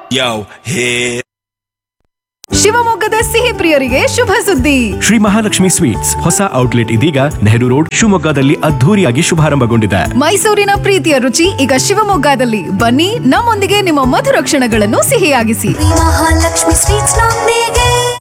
Yo, hit. ಶಿವಮೊಗ್ಗದ ಸಿಹಿ ಪ್ರಿಯರಿಗೆ ಶುಭ ಸುದ್ದಿ ಶ್ರೀ ಮಹಾಲಕ್ಷ್ಮಿ ಸ್ವೀಟ್ಸ್ ಹೊಸ ಔಟ್ಲೆಟ್ ಇದೀಗ ನೆಹರು ರೋಡ್ ಶಿವಮೊಗ್ಗದಲ್ಲಿ ಅದ್ಧೂರಿಯಾಗಿ ಶುಭಾರಂಭಗೊಂಡಿದೆ ಮೈಸೂರಿನ ಪ್ರೀತಿಯ ರುಚಿ ಈಗ ಶಿವಮೊಗ್ಗದಲ್ಲಿ ಬನ್ನಿ ನಮ್ಮೊಂದಿಗೆ ನಿಮ್ಮ ಮಧುರ ಕ್ಷಣಗಳನ್ನು ಸಿಹಿಯಾಗಿಸಿ ಮಹಾಲಕ್ಷ್ಮಿ ಸ್ವೀಟ್ಸ್ ನೊಂದಿಗೆ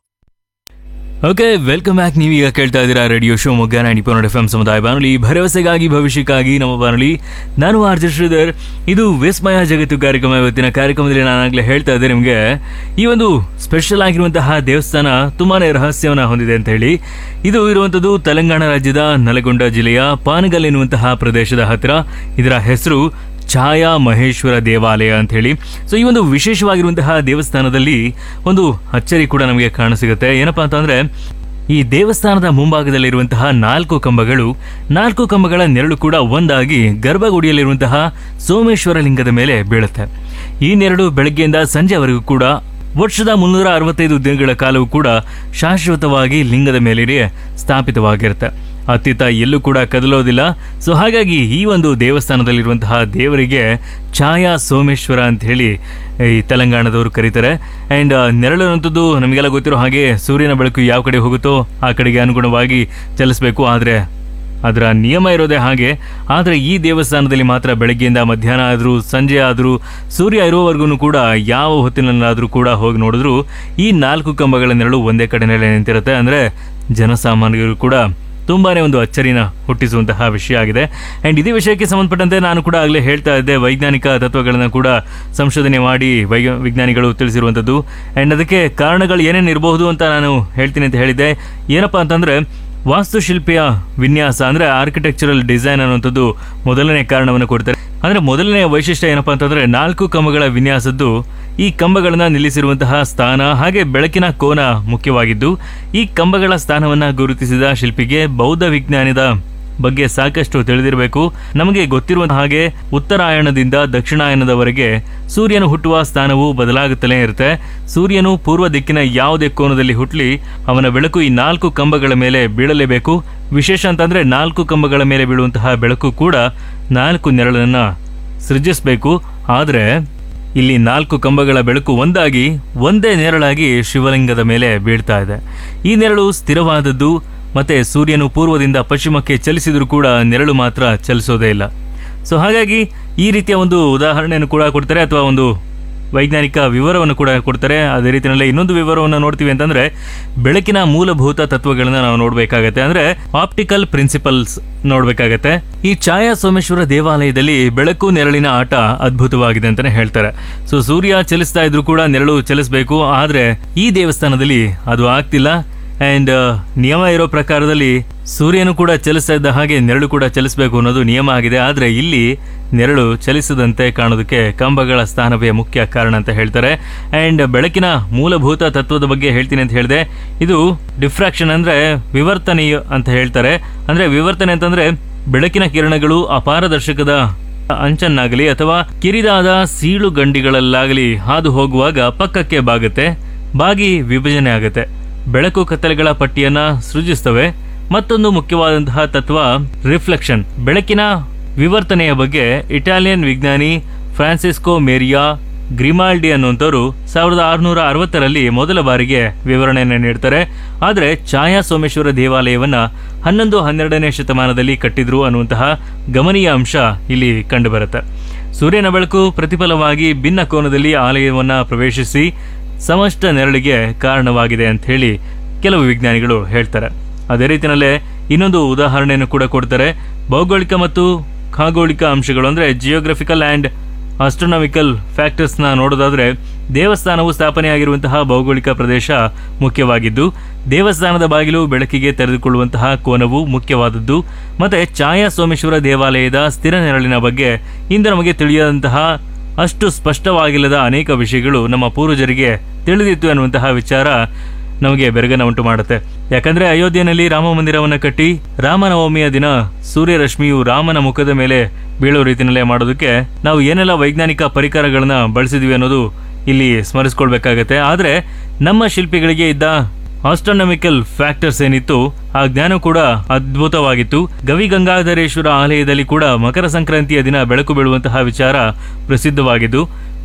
ಓಕೆ ವೆಲ್ಕಮ್ ಬ್ಯಾಕ್ ನೀವೀಗ ಕೇಳ್ತಾ ಇದ್ದೀರಾ radio Shivamogga ninety point F M ಸಮುದಾಯ ಬಾನುಲಿ ಭರವಸೆಗಾಗಿ ಭವಿಷ್ಯಕ್ಕಾಗಿ ನಮ್ಮ ಬಾನುಲಿ ನಾನು ಆರ್ ಜೆ ಶ್ರೀಧರ್ ಇದು ವಿಸ್ಮಯ ಜಗತ್ತು ಕಾರ್ಯಕ್ರಮ ಇವತ್ತಿನ ಕಾರ್ಯಕ್ರಮದಲ್ಲಿ ನಾನಾಗಲೇ ಹೇಳ್ತಾ ಇದ್ದೆ ನಿಮಗೆ ಈ ಒಂದು ಸ್ಪೆಷಲ್ ಆಗಿರುವಂತಹ ದೇವಸ್ಥಾನ ತುಂಬಾನೇ ರಹಸ್ಯವನ್ನು ಹೊಂದಿದೆ ಅಂತ ಹೇಳಿ ಇದು ಇರುವಂಥದ್ದು ತೆಲಂಗಾಣ ರಾಜ್ಯದ ನಲಗೊಂಡ ಜಿಲ್ಲೆಯ ಪಾನಗಲ್ ಎನ್ನುವಂತಹ ಪ್ರದೇಶದ ಹತ್ತಿರ ಇದರ ಹೆಸರು ಛಾಯಾ ಮಹೇಶ್ವರ ದೇವಾಲಯ ಅಂತ ಹೇಳಿ ಸೊ ಈ ಒಂದು ವಿಶೇಷವಾಗಿರುವಂತಹ ದೇವಸ್ಥಾನದಲ್ಲಿ ಒಂದು ಅಚ್ಚರಿ ಕೂಡ ನಮಗೆ ಕಾಣಸಿಗುತ್ತೆ ಏನಪ್ಪಾ ಅಂತಂದ್ರೆ ಈ ದೇವಸ್ಥಾನದ ಮುಂಭಾಗದಲ್ಲಿರುವಂತಹ ನಾಲ್ಕು ಕಂಬಗಳು ನಾಲ್ಕು ಕಂಬಗಳ ನೆರಳು ಕೂಡ ಒಂದಾಗಿ ಗರ್ಭಗುಡಿಯಲ್ಲಿರುವಂತಹ ಸೋಮೇಶ್ವರ ಲಿಂಗದ ಮೇಲೆ ಬೀಳುತ್ತೆ ಈ ನೆರಳು ಬೆಳಗ್ಗೆಯಿಂದ ಸಂಜೆವರೆಗೂ ಕೂಡ ವರ್ಷದ ಮುನ್ನೂರ ಅರವತ್ತೈದು ದಿನಗಳ ಕಾಲವೂ ಕೂಡ ಶಾಶ್ವತವಾಗಿ ಲಿಂಗದ ಮೇಲೆಯೇ ಸ್ಥಾಪಿತವಾಗಿರುತ್ತೆ ಅತ್ತಿತ್ತ ಎಲ್ಲೂ ಕೂಡ ಕದಲೋದಿಲ್ಲ ಸೊ ಹಾಗಾಗಿ ಈ ಒಂದು ದೇವಸ್ಥಾನದಲ್ಲಿರುವಂತಹ ದೇವರಿಗೆ ಛಾಯಾ ಸೋಮೇಶ್ವರ ಅಂತ ಹೇಳಿ ಈ ತೆಲಂಗಾಣದವರು ಕರೀತಾರೆ ಆ್ಯಂಡ್ ನೆರಳು ಅನ್ನೋಂಥದ್ದು ನಮಗೆಲ್ಲ ಗೊತ್ತಿರೋ ಹಾಗೆ ಸೂರ್ಯನ ಬೆಳಕು ಯಾವ ಕಡೆ ಹೋಗುತ್ತೋ ಆ ಕಡೆಗೆ ಅನುಗುಣವಾಗಿ ಚಲಿಸಬೇಕು ಆದರೆ ಅದರ ನಿಯಮ ಇರೋದೇ ಹಾಗೆ ಆದರೆ ಈ ದೇವಸ್ಥಾನದಲ್ಲಿ ಮಾತ್ರ ಬೆಳಗ್ಗೆಯಿಂದ ಮಧ್ಯಾಹ್ನ ಆದರೂ ಸಂಜೆ ಆದರೂ ಸೂರ್ಯ ಇರುವವರೆಗೂ ಕೂಡ ಯಾವ ಹೊತ್ತಿನಲ್ಲಾದರೂ ಕೂಡ ಹೋಗಿ ನೋಡಿದ್ರು ಈ ನಾಲ್ಕು ಕಂಬಗಳ ನೆರಳು ಒಂದೇ ಕಡೆನಲ್ಲೇ ನಿಂತಿರುತ್ತೆ ಅಂದರೆ ಜನಸಾಮಾನ್ಯರು ಕೂಡ ತುಂಬಾನೇ ಒಂದು ಅಚ್ಚರಿನ ಹುಟ್ಟಿಸುವಂತಹ ವಿಷಯ ಆಗಿದೆ ಆ್ಯಂಡ್ ಇದೇ ವಿಷಯಕ್ಕೆ ಸಂಬಂಧಪಟ್ಟಂತೆ ನಾನು ಕೂಡ ಆಗಲೇ ಹೇಳ್ತಾ ಇದ್ದೆ ವೈಜ್ಞಾನಿಕ ತತ್ವಗಳನ್ನು ಕೂಡ ಸಂಶೋಧನೆ ಮಾಡಿ ವೈ ವಿಜ್ಞಾನಿಗಳು ತಿಳಿಸಿರುವಂಥದ್ದು ಆ್ಯಂಡ್ ಅದಕ್ಕೆ ಕಾರಣಗಳು ಏನೇನು ಇರಬಹುದು ಅಂತ ನಾನು ಹೇಳ್ತೀನಿ ಅಂತ ಹೇಳಿದ್ದೆ ಏನಪ್ಪಾ ಅಂತಂದರೆ ವಾಸ್ತುಶಿಲ್ಪಿಯ ವಿನ್ಯಾಸ ಅಂದರೆ ಆರ್ಕಿಟೆಕ್ಚರಲ್ ಡಿಸೈನ್ ಅನ್ನುವಂಥದ್ದು ಮೊದಲನೇ ಕಾರಣವನ್ನು ಕೊಡ್ತಾರೆ ಅಂದರೆ ಮೊದಲನೇ ವೈಶಿಷ್ಟ್ಯ ಏನಪ್ಪಾ ಅಂತಂದರೆ ನಾಲ್ಕು ಕಂಬಗಳ ವಿನ್ಯಾಸದ್ದು ಈ ಕಂಬಗಳನ್ನು ನಿಲ್ಲಿಸಿರುವಂತಹ ಸ್ಥಾನ ಹಾಗೆ ಬೆಳಕಿನ ಕೋನ ಮುಖ್ಯವಾಗಿದ್ದು ಈ ಕಂಬಗಳ ಸ್ಥಾನವನ್ನು ಗುರುತಿಸಿದ ಶಿಲ್ಪಿಗೆ ಬೌದ್ಧ ವಿಜ್ಞಾನದ ಬಗ್ಗೆ ಸಾಕಷ್ಟು ತಿಳಿದಿರಬೇಕು ನಮಗೆ ಗೊತ್ತಿರುವ ಹಾಗೆ ಉತ್ತರಾಯಣದಿಂದ ದಕ್ಷಿಣಾಯನದವರೆಗೆ ಸೂರ್ಯನು ಹುಟ್ಟುವ ಸ್ಥಾನವು ಬದಲಾಗುತ್ತಲೇ ಇರುತ್ತೆ ಸೂರ್ಯನು ಪೂರ್ವ ದಿಕ್ಕಿನ ಯಾವುದೇ ಕೋನದಲ್ಲಿ ಹುಟ್ಟಲಿ ಅವನ ಬೆಳಕು ಈ ನಾಲ್ಕು ಕಂಬಗಳ ಮೇಲೆ ಬೀಳಲೇಬೇಕು ವಿಶೇಷ ಅಂತಂದ್ರೆ ನಾಲ್ಕು ಕಂಬಗಳ ಮೇಲೆ ಬೀಳುವಂತಹ ಬೆಳಕು ಕೂಡ ನಾಲ್ಕು ನೆರಳನ್ನ ಸೃಜಿಸಬೇಕು ಆದರೆ ಇಲ್ಲಿ ನಾಲ್ಕು ಕಂಬಗಳ ಬೆಳಕು ಒಂದಾಗಿ ಒಂದೇ ನೆರಳಾಗಿ ಶಿವಲಿಂಗದ ಮೇಲೆ ಬೀಳ್ತಾ ಇದೆ ಈ ನೆರಳು ಸ್ಥಿರವಾದದ್ದು ಮತ್ತೆ ಸೂರ್ಯನು ಪೂರ್ವದಿಂದ ಪಶ್ಚಿಮಕ್ಕೆ ಚಲಿಸಿದರೂ ಕೂಡ ನೆರಳು ಮಾತ್ರ ಚಲಿಸೋದೇ ಇಲ್ಲ ಸೊ ಹಾಗಾಗಿ ಈ ರೀತಿಯ ಒಂದು ಉದಾಹರಣೆಯನ್ನು ಕೂಡ ಕೊಡ್ತಾರೆ ಅಥವಾ ಒಂದು ವೈಜ್ಞಾನಿಕ ವಿವರವನ್ನು ಕೂಡ ಕೊಡ್ತಾರೆ ಅದೇ ರೀತಿಯಲ್ಲೇ ಇನ್ನೊಂದು ವಿವರವನ್ನು ನೋಡ್ತೀವಿ ಅಂತಂದ್ರೆ ಬೆಳಕಿನ ಮೂಲಭೂತ ತತ್ವಗಳನ್ನ ನಾವು ನೋಡಬೇಕಾಗತ್ತೆ ಅಂದ್ರೆ ಆಪ್ಟಿಕಲ್ ಪ್ರಿನ್ಸಿಪಲ್ಸ್ ನೋಡಬೇಕಾಗತ್ತೆ ಈ ಛಾಯಾ ಸೋಮೇಶ್ವರ ದೇವಾಲಯದಲ್ಲಿ ಬೆಳಕು ನೆರಳಿನ ಆಟ ಅದ್ಭುತವಾಗಿದೆ ಅಂತಾನೆ ಹೇಳ್ತಾರೆ ಸೊ ಸೂರ್ಯ ಚಲಿಸ್ತಾ ಇದ್ರು ಕೂಡ ನೆರಳು ಚಲಿಸಬೇಕು ಆದ್ರೆ ಈ ದೇವಸ್ಥಾನದಲ್ಲಿ ಅದು ಆಗ್ತಿಲ್ಲ ಅಂಡ್ ನಿಯಮ ಇರೋ ಪ್ರಕಾರದಲ್ಲಿ ಸೂರ್ಯನು ಕೂಡ ಚಲಿಸ್ತಾ ಇದ್ದ ಹಾಗೆ ನೆರಳು ಕೂಡ ಚಲಿಸಬೇಕು ಅನ್ನೋದು ನಿಯಮ ಆಗಿದೆ ಆದರೆ ಇಲ್ಲಿ ನೆರಳು ಚಲಿಸದಂತೆ ಕಾಣೋದಕ್ಕೆ ಕಂಬಗಳ ಸ್ಥಾನವೇ ಮುಖ್ಯ ಕಾರಣ ಅಂತ ಹೇಳ್ತಾರೆ ಅಂಡ್ ಬೆಳಕಿನ ಮೂಲಭೂತ ತತ್ವದ ಬಗ್ಗೆ ಹೇಳ್ತೀನಿ ಅಂತ ಹೇಳಿದೆ ಇದು ಡಿಫ್ರಾಕ್ಷನ್ ಅಂದ್ರೆ ವಿವರ್ತನೀಯ ಅಂತ ಹೇಳ್ತಾರೆ ಅಂದ್ರೆ ವಿವರ್ತನೆ ಅಂತಂದ್ರೆ ಬೆಳಕಿನ ಕಿರಣಗಳು ಅಪಾರದರ್ಶಕದ ಅಂಚನ್ನಾಗಲಿ ಅಥವಾ ಕಿರಿದಾದ ಸೀಳು ಗಂಡಿಗಳಲ್ಲಾಗಲಿ ಹಾದು ಹೋಗುವಾಗ ಪಕ್ಕಕ್ಕೆ ಬಾಗುತ್ತೆ ಬಾಗಿ ವಿಭಜನೆ ಆಗುತ್ತೆ ಬೆಳಕು ಕತ್ತಲೆಗಳ ಪಟ್ಟಿಯನ್ನ ಸೃಜಿಸ್ತವೆ ಮತ್ತೊಂದು ಮುಖ್ಯವಾದಂತಹ ತತ್ವ ರಿಫ್ಲೆಕ್ಷನ್ ಬೆಳಕಿನ ವಿವರ್ತನೆಯ ಬಗ್ಗೆ ಇಟಾಲಿಯನ್ ವಿಜ್ಞಾನಿ ಫ್ರಾನ್ಸಿಸ್ಕೋ ಮೇರಿಯಾ ಗ್ರಿಮಾಲ್ಡಿ ಅನ್ನುವಂಥವ್ರು ಸಾವಿರದ ಆರುನೂರ ಅರವತ್ತರಲ್ಲಿ ಮೊದಲ ಬಾರಿಗೆ ವಿವರಣೆಯನ್ನು ನೀಡ್ತಾರೆ ಆದರೆ ಛಾಯಾ ಸೋಮೇಶ್ವರ ದೇವಾಲಯವನ್ನ ಹನ್ನೊಂದು ಹನ್ನೆರಡನೇ ಶತಮಾನದಲ್ಲಿ ಕಟ್ಟಿದ್ರು ಅನ್ನುವಂತಹ ಗಮನೀಯ ಅಂಶ ಇಲ್ಲಿ ಕಂಡುಬರುತ್ತೆ ಸೂರ್ಯನ ಬೆಳಕು ಪ್ರತಿಫಲವಾಗಿ ಭಿನ್ನ ಕೋನದಲ್ಲಿ ಆಲಯವನ್ನ ಪ್ರವೇಶಿಸಿ ಸಮಷ್ಟ ನೆರಳಿಗೆ ಕಾರಣವಾಗಿದೆ ಅಂತ ಹೇಳಿ ಕೆಲವು ವಿಜ್ಞಾನಿಗಳು ಹೇಳ್ತಾರೆ ಅದೇ ರೀತಿಯಲ್ಲೇ ಇನ್ನೊಂದು ಉದಾಹರಣೆಯನ್ನು ಕೂಡ ಕೊಡ್ತಾರೆ ಭೌಗೋಳಿಕ ಮತ್ತು ಖಾಗೋಳಿಕ ಅಂಶಗಳು ಅಂದರೆ ಜಿಯೋಗ್ರಫಿಕಲ್ ಆ್ಯಂಡ್ ಆಸ್ಟ್ರೋನಾಮಿಕಲ್ ಫ್ಯಾಕ್ಟರ್ಸ್ನ ನೋಡೋದಾದ್ರೆ ದೇವಸ್ಥಾನವು ಸ್ಥಾಪನೆಯಾಗಿರುವಂತಹ ಭೌಗೋಳಿಕ ಪ್ರದೇಶ ಮುಖ್ಯವಾಗಿದ್ದು ದೇವಸ್ಥಾನದ ಬಾಗಿಲು ಬೆಳಕಿಗೆ ತೆರೆದುಕೊಳ್ಳುವಂತಹ ಕೋನವು ಮುಖ್ಯವಾದದ್ದು ಮತ್ತೆ ಛಾಯಾ ಸೋಮೇಶ್ವರ ದೇವಾಲಯದ ಸ್ಥಿರ ನೆರಳಿನ ಬಗ್ಗೆ ಇಂದು ನಮಗೆ ತಿಳಿಯದಂತಹ ಅಷ್ಟು ಸ್ಪಷ್ಟವಾಗಿಲ್ಲದ ಅನೇಕ ವಿಷಯಗಳು ನಮ್ಮ ಪೂರ್ವಜರಿಗೆ ತಿಳಿದಿತ್ತು ಅನ್ನುವಂತಹ ವಿಚಾರ ನಮಗೆ ಬೆರಗನ್ನ ಉಂಟು ಮಾಡುತ್ತೆ ಯಾಕಂದ್ರೆ ಅಯೋಧ್ಯೆಯಲ್ಲಿ ರಾಮ ಮಂದಿರವನ್ನ ಕಟ್ಟಿ ರಾಮನವಮಿಯ ದಿನ ಸೂರ್ಯರಶ್ಮಿಯು ರಾಮನ ಮುಖದ ಮೇಲೆ ಬೀಳೋ ರೀತಿಯಲ್ಲೇ ಮಾಡೋದಕ್ಕೆ ನಾವು ಏನೆಲ್ಲ ವೈಜ್ಞಾನಿಕ ಪರಿಕರಗಳನ್ನ ಬಳಸಿದ್ವಿ ಅನ್ನೋದು ಇಲ್ಲಿ ಸ್ಮರಿಸ್ಕೊಳ್ಬೇಕಾಗತ್ತೆ ಆದ್ರೆ ನಮ್ಮ ಶಿಲ್ಪಿಗಳಿಗೆ ಇದ್ದ ಆಸ್ಟ್ರೋನಮಿಕಲ್ ಫ್ಯಾಕ್ಟರ್ಸ್ ಏನಿತ್ತು ಆ ಜ್ಞಾನ ಕೂಡ ಅದ್ಭುತವಾಗಿತ್ತು ಗವಿ ಗಂಗಾಧರೇಶ್ವರ ಆಲಯದಲ್ಲಿ ಕೂಡ ಮಕರ ಸಂಕ್ರಾಂತಿಯ ದಿನ ಬೆಳಕು ಬೀಳುವಂತಹ ವಿಚಾರ ಪ್ರಸಿದ್ಧವಾಗಿದ್ದು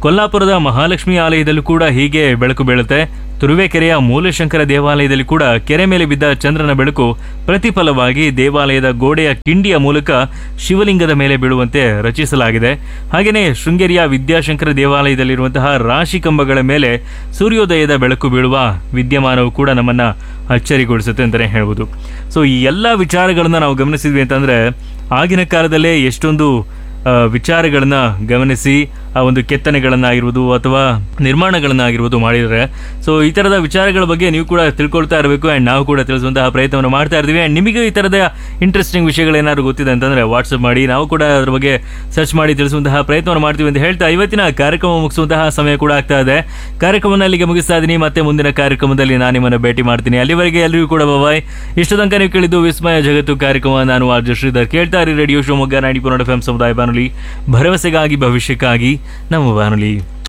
ಕೊಲ್ಲಾಪುರದ ಮಹಾಲಕ್ಷ್ಮಿ ಆಲಯದಲ್ಲೂ ಕೂಡ ಹೀಗೆ ಬೆಳಕು ಬೀಳುತ್ತೆ ತುರುವೇಕೆರೆಯ ಮೂಲಶಂಕರ ದೇವಾಲಯದಲ್ಲಿ ಕೂಡ ಕೆರೆ ಮೇಲೆ ಬಿದ್ದ ಚಂದ್ರನ ಬೆಳಕು ಪ್ರತಿಫಲವಾಗಿ ದೇವಾಲಯದ ಗೋಡೆಯ ಕಿಂಡಿಯ ಮೂಲಕ ಶಿವಲಿಂಗದ ಮೇಲೆ ಬೀಳುವಂತೆ ರಚಿಸಲಾಗಿದೆ ಹಾಗೆಯೇ ಶೃಂಗೇರಿಯ ವಿದ್ಯಾಶಂಕರ ದೇವಾಲಯದಲ್ಲಿರುವಂತಹ ರಾಶಿ ಕಂಬಗಳ ಮೇಲೆ ಸೂರ್ಯೋದಯದ ಬೆಳಕು ಬೀಳುವ ವಿದ್ಯಮಾನವು ಕೂಡ ನಮ್ಮನ್ನ ಅಚ್ಚರಿಗೊಳಿಸುತ್ತೆ ಅಂತಲೇ ಹೇಳ್ಬೋದು ಸೊ ಈ ಎಲ್ಲ ವಿಚಾರಗಳನ್ನ ನಾವು ಗಮನಿಸಿದ್ವಿ ಅಂತಂದ್ರೆ ಆಗಿನ ಕಾಲದಲ್ಲೇ ಎಷ್ಟೊಂದು ಆ, ವಿಚಾರಗಳನ್ನ ಗಮನಿಸಿ ಆ ಒಂದು ಕೆತ್ತನೆಗಳನ್ನಾಗಿರ್ಬೋದು ಅಥವಾ ನಿರ್ಮಾಣಗಳನ್ನಾಗಿರ್ಬೋದು ಮಾಡಿದರೆ ಸೊ ಈ ಥರದ ವಿಚಾರಗಳ ಬಗ್ಗೆ ನೀವು ಕೂಡ ತಿಳ್ಕೊಳ್ತಾ ಇರಬೇಕು ಆ್ಯಂಡ್ ನಾವು ಕೂಡ ತಿಳಿಸುವಂತಹ ಪ್ರಯತ್ನವನ್ನು ಮಾಡ್ತಾ ಇರ್ತೀವಿ ಆ್ಯಂಡ್ ನಿಮಗೆ ಈ ಥರದ ಇಂಟ್ರೆಸ್ಟಿಂಗ್ ವಿಷಯಗಳೇನಾದ್ರು ಗೊತ್ತಿದೆ ಅಂತಂದರೆ ವಾಟ್ಸಪ್ ಮಾಡಿ ನಾವು ಕೂಡ ಅದ್ರ ಬಗ್ಗೆ ಸರ್ಚ್ ಮಾಡಿ ತಿಳಿಸುವಂತಹ ಪ್ರಯತ್ನವನ್ನು ಮಾಡ್ತೀವಿ ಅಂತ ಹೇಳ್ತಾ ಇವತ್ತಿನ ಕಾರ್ಯಕ್ರಮ ಮುಗಿಸುವಂತಹ ಸಮಯ ಕೂಡ ಆಗ್ತಾ ಇದೆ ಕಾರ್ಯಕ್ರಮನ ಅಲ್ಲಿಗೆ ಮುಗಿಸ್ತಾ ಇದ್ದೀನಿ ಮತ್ತೆ ಮುಂದಿನ ಕಾರ್ಯಕ್ರಮದಲ್ಲಿ ನಾನು ನಿಮ್ಮನ್ನು ಭೇಟಿ ಮಾಡ್ತೀನಿ ಅಲ್ಲಿವರೆಗೆ ಎಲ್ಲರಿಗೂ ಕೂಡ ಬಾಯ್ ಇಷ್ಟು ತನಕ ನೀವು ಕೇಳಿದ್ದು ವಿಸ್ಮಯ ಜಗತ್ತು ಕಾರ್ಯಕ್ರಮ ನಾನು ಆರ್ಜ ಶ್ರೀಧರ್ ಕೇಳ್ತಾ ಇರಿ ರೇಡಿಯೋ ಶಿವಮೊಗ್ಗ ನಾಡಿ ಪುನಡ ಎಫ್ ಸಮುದಾಯ ಬಾನುಲಿ ಭರವಸೆಗಾಗಿ ಭವಿಷ್ಯಕ್ಕಾಗಿ ನಮ್ಮ ಬಾನುಲಿ